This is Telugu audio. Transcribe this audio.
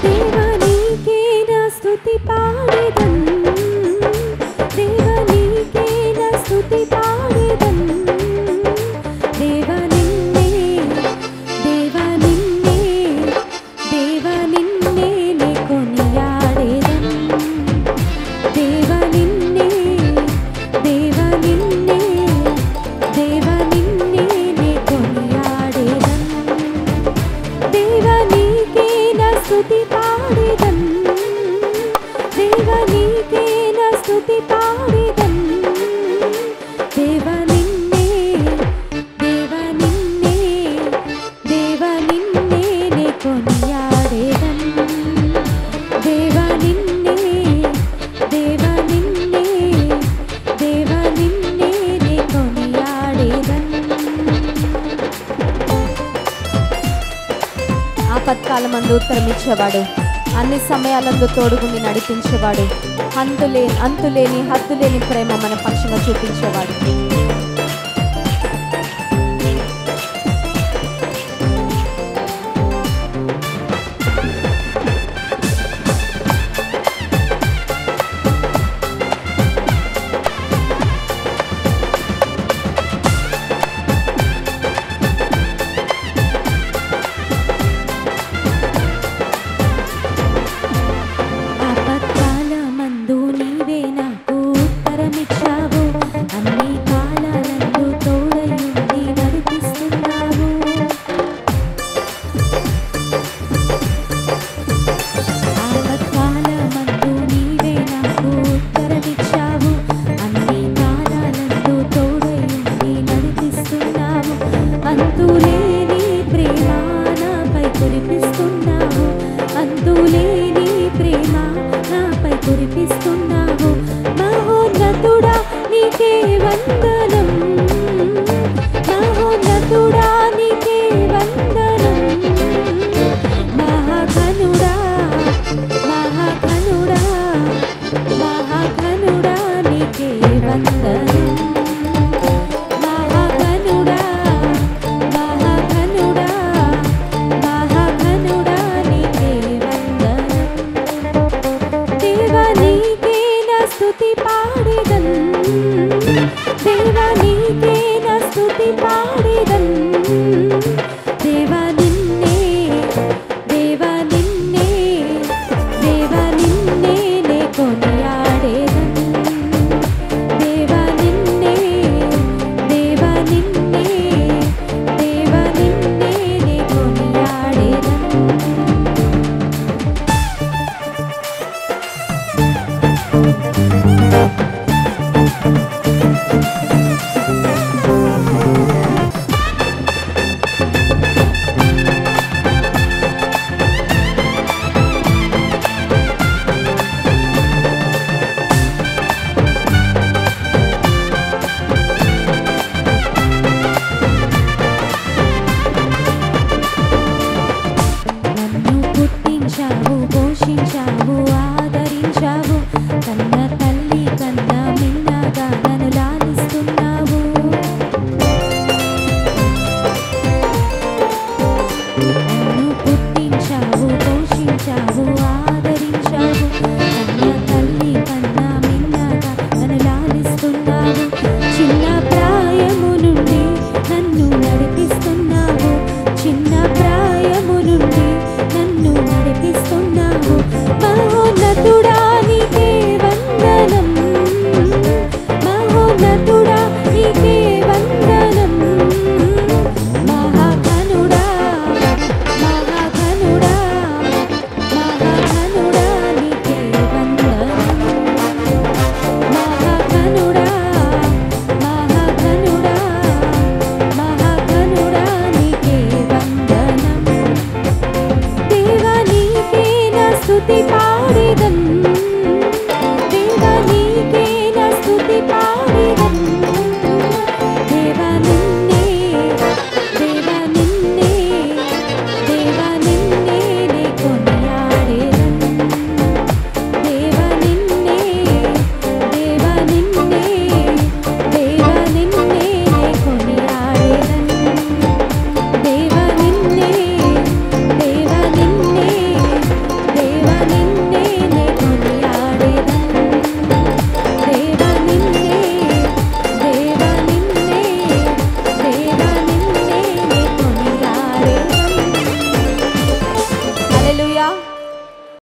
దేవా నీకే నా స్తుతి పాడెదన్ దేవా నీకే నా స్తుతి పాడెదన్ దేవా నిన్నే దేవా నిన్నే దేవా నిన్నే నే కొనియాడెదన్ దేవా నిన్నే దేవా నిన్నే దేవా నిన్నే నే కొనియాడెదన్ దేవా నీకే నా స్తుతి పాడెదన్ దేవా నీకే నా స్తుతి పాడెదన్ దేవా నిన్నే దేవా నిన్నే దేవా నిన్నే నే కొనియాడెదన్ దేవా నిన్నే దేవా నిన్నే దేవా నిన్నే నే కొనియాడెదన్ ఆపత్కాలమందు ఉత్తరం ఇచ్చేవాడు అన్ని సమయాలందు తోడుగుండి నడిపించేవాడు అంతులే అంతులేని హద్దులేని ప్రేమ మన పక్షంగా చూపించేవాడు ఆపత్కాలమందు నీవే నాకు ఉత్తరమిచ్చావు అన్ని కాలాలందు తోడయుండి నడిపిస్తున్నావు ఆపత్కాలమందు నీవే నాకు ఉత్తరమిచ్చావు అన్ని కాలాలందు తోడయుండి నడిపిస్తున్నావు అంతులేని ప్రేమ నాపై కురిపిస్తున్నావు అంతులేని ప్రేమ నాపై కురిపిస్తున్నావు మహోన్నతుడా నీకే వందనం మహోన్నతుడా నీకే వందనం మహాఘనుడా మహాఘనుడా మహాఘనుడా నీకే వందనం మహాఘనుడా మహాఘనుడా మహాఘనుడా నీకే వందనం దేవా నీకే నా స్తుతి పాడెదన్ దేవా నీకే నా స్తుతి పాడెదన్ దేవా నిన్నే దేవా నిన్నే దేవా నిన్నే నే కొనియాడెదన్ దేవా నిన్నే దేవా నిన్నే దేవా నిన్నే నే కొనియాడెదన్ నన్ను పుట్టించావు పోషించావు ఆదరించావు కన్న తల్లి కన్న మిన్నగా నన్ను లాలిస్తున్నావు నన్ను పుట్టించావు పోషించావు ఆదరించావు కన్న తల్లి కన్న మిన్నగా నన్ను లాలిస్తున్నావు చిన్న ప్రాయము నుండి నన్ను నడిపిస్తున్నావు చిన్న ప్రాయము నుండి నన్ను నడిపిస్తున్నావు మహోన్నతుడా నీకే వందనం మహోన్నతుడా నీకే వందనం మహాఘనుడా మహాఘనుడా మహాఘనుడా నీకే వందనం మహాఘనుడా మహాఘనుడా మహాఘనుడా నీకే వందనం దేవా నీకే నా స్తుతి పాడెదన్